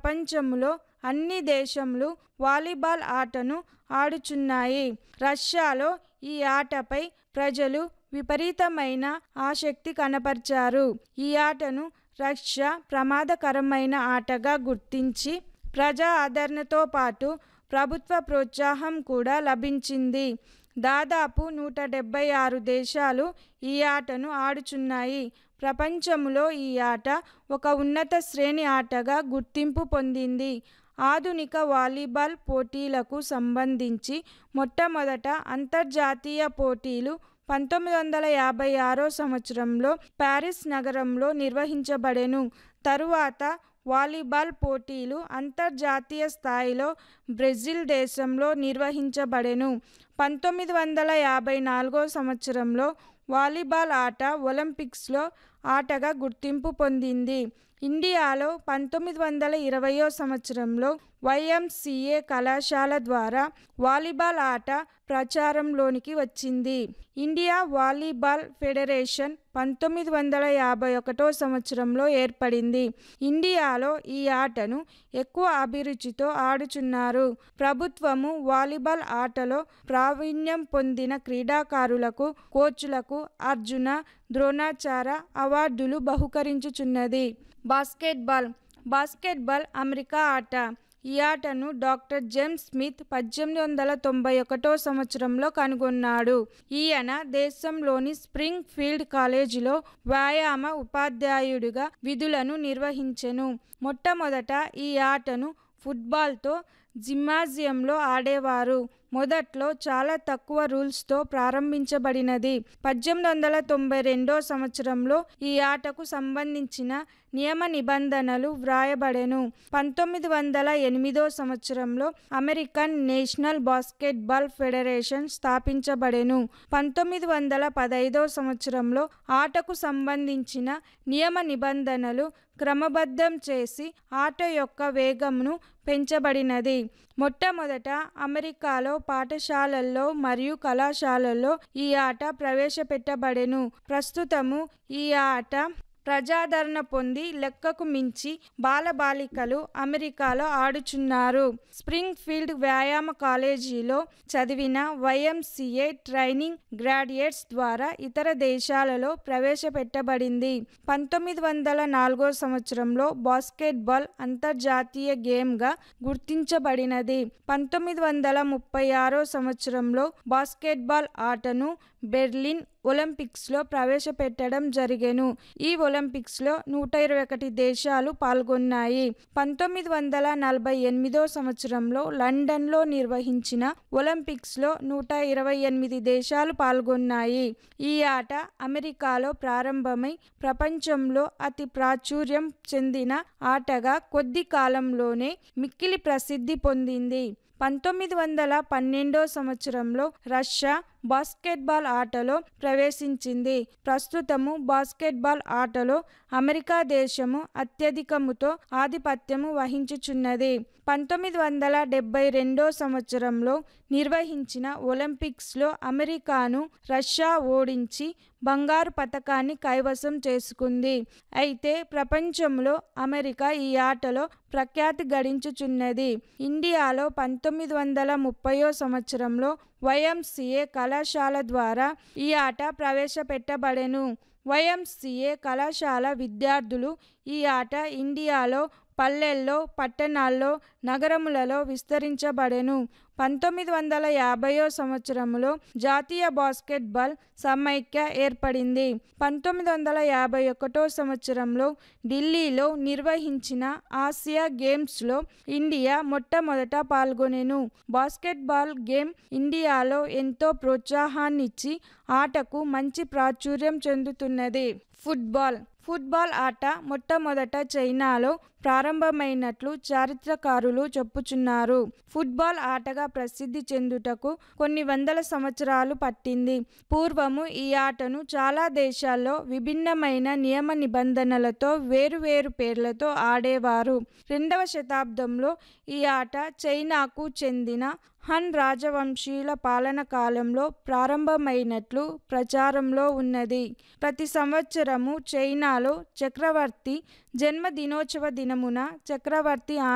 ప్రపంచంలో అన్ని దేశములు వాలీబాల్ ఆటను ఆడుచున్నాయి రష్యాలో ఈ ఆటపై ప్రజలు విపరీతమైన ఆసక్తి కనపరిచారు ఈ ఆటను రష్యా ప్రమాదకరమైన ఆటగా గుర్తించి ప్రజా ఆదరణతో పాటు ప్రభుత్వ ప్రోత్సాహం కూడా లభించింది దాదాపు నూట డెబ్బై ఆరు దేశాలు ఈ ఆటను ఆడుచున్నాయి ప్రపంచంలో ఈ ఆట ఒక ఉన్నత శ్రేణి ఆటగా గుర్తింపు పొందింది ఆధునిక వాలీబాల్ పోటీలకు సంబంధించి మొట్టమొదట అంతర్జాతీయ పోటీలు పంతొమ్మిది వందల యాభై ఆరో సంవత్సరంలో ప్యారిస్ నగరంలో నిర్వహించబడెను తరువాత వాలీబాల్ పోటీలు అంతర్జాతీయ స్థాయిలో బ్రెజిల్ దేశంలో నిర్వహించబడెను పంతొమ్మిది వందల యాభై నాలుగో సంవత్సరంలో వాలీబాల్ ఆట ఒలింపిక్స్లో ఆటగా గుర్తింపు పొందింది ఇండియాలో పంతొమ్మిది వందల ఇరవయో సంవత్సరంలో వైఎంసిఏ కళాశాల ద్వారా వాలీబాల్ ఆట ప్రచారంలోనికి వచ్చింది ఇండియా వాలీబాల్ ఫెడరేషన్ పంతొమ్మిది వందల యాభై ఒకటో సంవత్సరంలో ఏర్పడింది ఇండియాలో ఈ ఆటను ఎక్కువ అభిరుచితో ఆడుచున్నారు ప్రభుత్వము వాలీబాల్ ఆటలో ప్రావీణ్యం పొందిన క్రీడాకారులకు కోచ్లకు అర్జున ద్రోణాచార అవార్డులు బహుకరించుచున్నది బాస్కెట్బాల్ బాస్కెట్బాల్ అమెరికా ఆట ఈ ఆటను డాక్టర్ జేమ్స్ స్మిత్ పద్దెనిమిది వందల తొంభై ఒకటో సంవత్సరంలో కనుగొన్నాడు ఈయన దేశంలోని స్ప్రింగ్ ఫీల్డ్ కాలేజీలో వ్యాయామ ఉపాధ్యాయుడిగా విధులను నిర్వహించెను మొట్టమొదట ఈ ఆటను ఫుట్బాల్తో జిమ్నాజియంలో ఆడేవారు మొదట్లో చాలా తక్కువ రూల్స్తో ప్రారంభించబడినది పద్దెనిమిది వందల తొంభై రెండో సంవత్సరంలో ఈ ఆటకు సంబంధించిన నియమ నిబంధనలు వ్రాయబడెను పంతొమ్మిది వందల ఎనిమిదో సంవత్సరంలో అమెరికన్ నేషనల్ బాస్కెట్బాల్ ఫెడరేషన్ స్థాపించబడెను పంతొమ్మిది వందల పదైదో సంవత్సరంలో ఆటకు సంబంధించిన నియమ నిబంధనలు క్రమబద్ధం చేసి ఆట యొక్క వేగంను పెంచబడినది మొట్టమొదట అమెరికాలో పాఠశాలల్లో మరియు కళాశాలల్లో ఈ ఆట ప్రవేశపెట్టబడెను ప్రస్తుతము ఈ ఆట ప్రజాదరణ పొంది లెక్కకు మించి బాలబాలికలు అమెరికాలో ఆడుచున్నారు స్ప్రింగ్ ఫీల్డ్ వ్యాయామ కాలేజీలో చదివిన వైఎంసిఏ ట్రైనింగ్ గ్రాడ్యుయేట్స్ ద్వారా ఇతర దేశాలలో ప్రవేశపెట్టబడింది పంతొమ్మిది వందల నాలుగో సంవత్సరంలో బాస్కెట్బాల్ అంతర్జాతీయ గేమ్గా గుర్తించబడినది పంతొమ్మిది వందల ముప్పై ఆరో సంవత్సరంలో బాస్కెట్బాల్ ఆటను బెర్లిన్ ఒలింపిక్స్లో ప్రవేశపెట్టడం జరిగెను ఈ ఒలింపిక్స్లో నూట ఇరవై ఒకటి దేశాలు పాల్గొన్నాయి పంతొమ్మిది వందల నలభై ఎనిమిదో సంవత్సరంలో లండన్లో నిర్వహించిన ఒలింపిక్స్లో నూట ఇరవై ఎనిమిది దేశాలు పాల్గొన్నాయి ఈ ఆట అమెరికాలో ప్రారంభమై ప్రపంచంలో అతి ప్రాచుర్యం చెందిన ఆటగా కొద్ది కాలంలోనే మిక్కిలి ప్రసిద్ధి పొందింది పంతొమ్మిది వందల పన్నెండో సంవత్సరంలో రష్యా బాస్కెట్బాల్ ఆటలో ప్రవేశించింది ప్రస్తుతము బాస్కెట్బాల్ ఆటలో అమెరికా దేశము అత్యధికముతో ఆధిపత్యము వహించుచున్నది పంతొమ్మిది వందల డెబ్బై రెండో సంవత్సరంలో నిర్వహించిన ఒలింపిక్స్లో అమెరికాను రష్యా ఓడించి బంగారు పథకాన్ని కైవసం చేసుకుంది అయితే ప్రపంచంలో అమెరికా ఈ ఆటలో ప్రఖ్యాతి గడించుచున్నది ఇండియాలో పంతొమ్మిది వందల ముప్పయో సంవత్సరంలో వైఎంసిఏ కళాశాల ద్వారా ఈ ఆట ప్రవేశపెట్టబడెను వైఎంసిఏ కళాశాల విద్యార్థులు ఈ ఆట ఇండియాలో పల్లెల్లో పట్టణాల్లో నగరములలో విస్తరించబడెను పంతొమ్మిది వందల యాభైయో సంవత్సరంలో జాతీయ బాస్కెట్బాల్ సమైక్య ఏర్పడింది పంతొమ్మిది వందల యాభై ఒకటో సంవత్సరంలో ఢిల్లీలో నిర్వహించిన ఆసియా గేమ్స్లో ఇండియా మొట్టమొదట పాల్గొనెను బాస్కెట్బాల్ గేమ్ ఇండియాలో ఎంతో ప్రోత్సాహాన్నిచ్చి ఆటకు మంచి ప్రాచుర్యం చెందుతున్నది ఫుట్బాల్ ఫుట్బాల్ ఆట మొట్టమొదట చైనాలో ప్రారంభమైనట్లు చారిత్రకారులు చెప్పుచున్నారు ఫుట్బాల్ ఆటగా ప్రసిద్ధి చెందుటకు కొన్ని వందల సంవత్సరాలు పట్టింది పూర్వము ఈ ఆటను చాలా దేశాల్లో విభిన్నమైన నియమ నిబంధనలతో వేరువేరు పేర్లతో ఆడేవారు రెండవ శతాబ్దంలో ఈ ఆట చైనాకు చెందిన హన్ రాజవంశీయుల పాలన కాలంలో ప్రారంభమైనట్లు ప్రచారంలో ఉన్నది ప్రతి సంవత్సరము చైనాలో చక్రవర్తి జన్మదినోత్సవ దినమున చక్రవర్తి